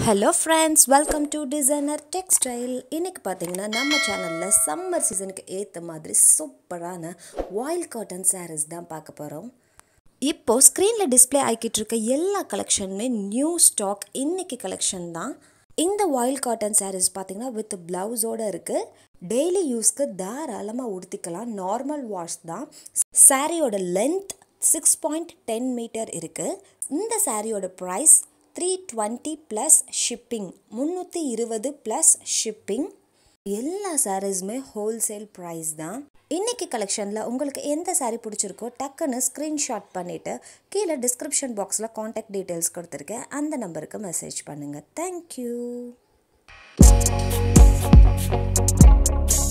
hello friends welcome to designer textile இன்றைக்கி பார்த்தீங்கன்னா நம்ம சேனலில் சம்மர் சீசனுக்கு ஏற்ற மாதிரி சூப்பரான வாயில் காட்டன் சாரீஸ் தான் பார்க்க போகிறோம் இப்போது ஸ்க்ரீனில் டிஸ்ப்ளே ஆகிக்கிட்டு இருக்க எல்லா கலெக்ஷனுமே நியூ ஸ்டாக் இன்னைக்கு கலெக்ஷன் தான் இந்த வாயில் காட்டன் சாரீஸ் பார்த்தீங்கன்னா வித் ப்ளவுஸோடு இருக்குது டெய்லி யூஸ்க்கு தாராளமாக உடுத்திக்கலாம் நார்மல் வாஷ் தான் சாரியோட length six point ten metre இருக்குது இந்த சாரியோட price three twenty plus shipping முந்நூற்றி இருபது ப்ளஸ் ஷிப்பிங் எல்லா சாரீஸுமே ஹோல்சேல் ப்ரைஸ் தான் இன்னைக்கு கலெக்ஷனில் உங்களுக்கு எந்த சாரீ பிடிச்சிருக்கோ டக்குன்னு ஸ்க்ரீன்ஷாட் பண்ணிவிட்டு கீழே டிஸ்கிரிப்ஷன் பாக்ஸில் காண்டாக்ட் டீட்டெயில்ஸ் கொடுத்துருக்கேன் அந்த நம்பருக்கு மெசேஜ் பண்ணுங்கள் தேங்க்யூ